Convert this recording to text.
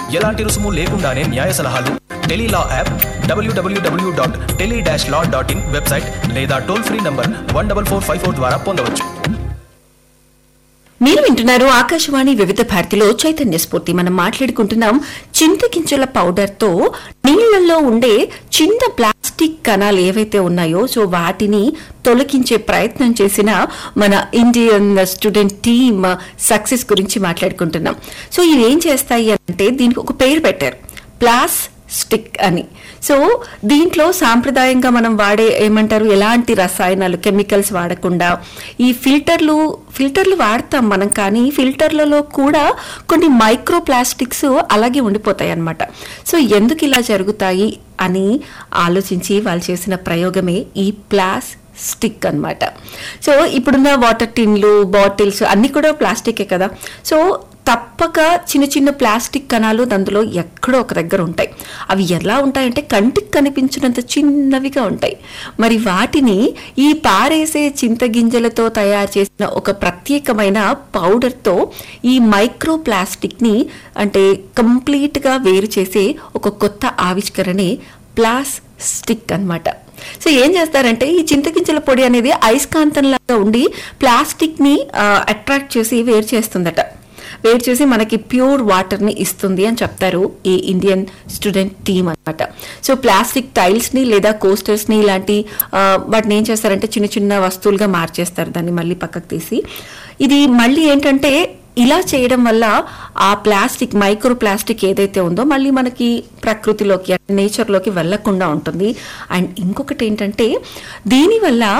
ఎలాంటి రుసుము లేకుండానే న్యాయ సలహాలు Tele Law app W W W dot tele dash law dot in website లేదా toll free number one double four five four ద్వారా పొందవచ్చు మీరు వింటున్నారు ఆకాశవాణి వివిధ భారతిలో చైతన్య స్ఫూర్తి మనం మాట్లాడుకుంటున్నాం చింతకించుల పౌడర్ తో నీళ్లలో ఉండే చిన్న ప్లాస్టిక్ కణాలు ఏవైతే ఉన్నాయో సో వాటిని తొలగించే ప్రయత్నం చేసిన మన ఇండియన్ స్టూడెంట్ టీమ్ సక్సెస్ గురించి మాట్లాడుకుంటున్నాం సో ఇవి ఏం చేస్తాయి అంటే దీనికి ఒక పేరు పెట్టారు ప్లాస్ స్టిక్ అని సో దీంట్లో సాంప్రదాయంగా మనం వాడే ఏమంటారు ఎలాంటి రసాయనాలు కెమికల్స్ వాడకుండా ఈ ఫిల్టర్లు ఫిల్టర్లు వాడతాం మనం కానీ ఫిల్టర్లలో కూడా కొన్ని మైక్రో ప్లాస్టిక్స్ అలాగే ఉండిపోతాయి అన్నమాట సో ఎందుకు ఇలా జరుగుతాయి అని ఆలోచించి వాళ్ళు చేసిన ప్రయోగమే ఈ ప్లాస్ స్టిక్ అన్నమాట సో ఇప్పుడున్న వాటర్ టిన్లు బాటిల్స్ అన్ని కూడా ప్లాస్టికే కదా సో తప్పక చిన్న చిన్న ప్లాస్టిక్ కణాలు అందులో ఎక్కడో ఒక దగ్గర ఉంటాయి అవి ఎలా ఉంటాయంటే కంటికి కనిపించినంత చిన్నవిగా ఉంటాయి మరి వాటిని ఈ పారేసే చింతగింజలతో తయారు చేసిన ఒక ప్రత్యేకమైన పౌడర్తో ఈ మైక్రో ప్లాస్టిక్ని అంటే కంప్లీట్గా వేరు చేసే ఒక కొత్త ఆవిష్కరణే ప్లాస్ స్టిక్ అన్నమాట సో ఏం చేస్తారంటే ఈ చింతగింజల పొడి అనేది అయస్కాంతంలాగా ఉండి ప్లాస్టిక్ ని అట్రాక్ట్ చేసి వేరు చేస్తుందట వేరు చేసి మనకి ప్యూర్ వాటర్ ని ఇస్తుంది అని చెప్తారు ఈ ఇండియన్ స్టూడెంట్ టీమ్ అన్నమాట సో ప్లాస్టిక్ టైల్స్ ని లేదా కోస్టర్స్ ని ఇలాంటి ఆ, వాటిని ఏం చేస్తారంటే చిన్న చిన్న వస్తువులుగా మార్చేస్తారు దాన్ని మళ్ళీ పక్కకు తీసి ఇది మళ్ళీ ఏంటంటే ఇలా చేయడం వల్ల ఆ ప్లాస్టిక్ మైక్రో ప్లాస్టిక్ ఏదైతే ఉందో మళ్ళీ మనకి ప్రకృతిలోకి నేచర్లోకి వెళ్లకుండా ఉంటుంది అండ్ ఇంకొకటి ఏంటంటే దీనివల్ల